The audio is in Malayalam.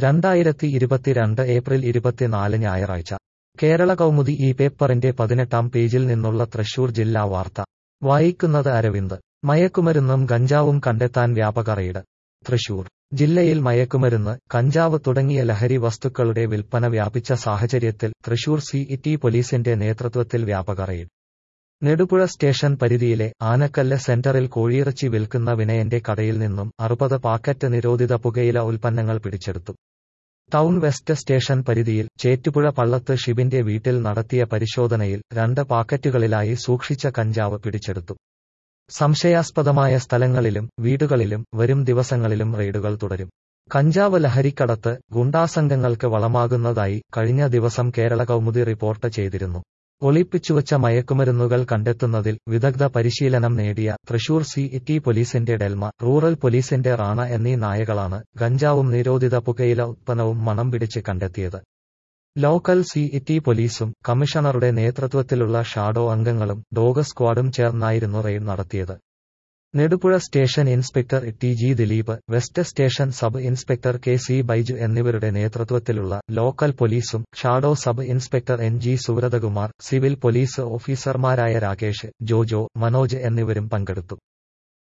രണ്ടായിരത്തി ഇരുപത്തിരണ്ട് ഏപ്രിൽ ഇരുപത്തിനാല് ഞായറാഴ്ച കേരള കൗമുദി ഈ പേപ്പറിന്റെ പതിനെട്ടാം പേജിൽ നിന്നുള്ള തൃശൂർ ജില്ലാ വാർത്ത വായിക്കുന്നത് അരവിന്ദ് മയക്കുമരുന്നും ഗഞ്ചാവും കണ്ടെത്താൻ വ്യാപക റെയ്ഡ് തൃശൂർ ജില്ലയിൽ മയക്കുമരുന്ന് കഞ്ചാവ് തുടങ്ങിയ ലഹരി വസ്തുക്കളുടെ വിൽപ്പന വ്യാപിച്ച സാഹചര്യത്തിൽ തൃശൂർ സിഇടി പോലീസിന്റെ നേതൃത്വത്തിൽ വ്യാപക റെയ്ഡ് നെടുപുഴ സ്റ്റേഷൻ പരിധിയിലെ ആനക്കല്ല് സെന്ററിൽ കോഴിയിറച്ചി വിൽക്കുന്ന വിനയന്റെ കടയിൽ നിന്നും അറുപത് പാക്കറ്റ് നിരോധിത പുകയില ഉൽപ്പന്നങ്ങൾ പിടിച്ചെടുത്തു ടൗൺ വെസ്റ്റ് സ്റ്റേഷൻ പരിധിയിൽ ചേറ്റുപുഴ പള്ളത്ത് ഷിബിന്റെ വീട്ടിൽ നടത്തിയ പരിശോധനയിൽ രണ്ട് പാക്കറ്റുകളിലായി സൂക്ഷിച്ച കഞ്ചാവ് പിടിച്ചെടുത്തു സംശയാസ്പദമായ സ്ഥലങ്ങളിലും വീടുകളിലും വരും ദിവസങ്ങളിലും റെയ്ഡുകൾ തുടരും കഞ്ചാവ് ലഹരിക്കടത്ത് ഗുണ്ടാസംഘങ്ങൾക്ക് വളമാകുന്നതായി കഴിഞ്ഞ ദിവസം കേരള കൗമുദി റിപ്പോർട്ട് ചെയ്തിരുന്നു ഒളിപ്പിച്ചുവച്ച മയക്കുമരുന്നുകൾ കണ്ടെത്തുന്നതിൽ വിദഗ്ധ പരിശീലനം നേടിയ തൃശൂർ സിഇടി പോലീസിന്റെ ഡെൽമ റൂറൽ പോലീസിന്റെ റാണ എന്നീ നായകളാണ് ഗഞ്ചാവും നിരോധിത പുകയില ഉത്പന്നവും മണം പിടിച്ച് കണ്ടെത്തിയത് ലോക്കൽ സിഇടി പോലീസും കമ്മീഷണറുടെ നേതൃത്വത്തിലുള്ള ഷാഡോ അംഗങ്ങളും ഡോഗ് സ്ക്വാഡും ചേർന്നായിരുന്നു റെയ്ഡ് നടത്തിയത് Nedupuzha station inspector T G Dileep west station sub inspector K C Baiju എന്നിവരുടെ നേതൃത്വത്തിലുള്ള ലോക്കൽ പോലീസും shadow sub inspector N G Subrathakumar civil police ഓഫീസർമാരായ രാകേഷ് ജോജോ മനോജ് എന്നിവരും പങ്കെടുത്തു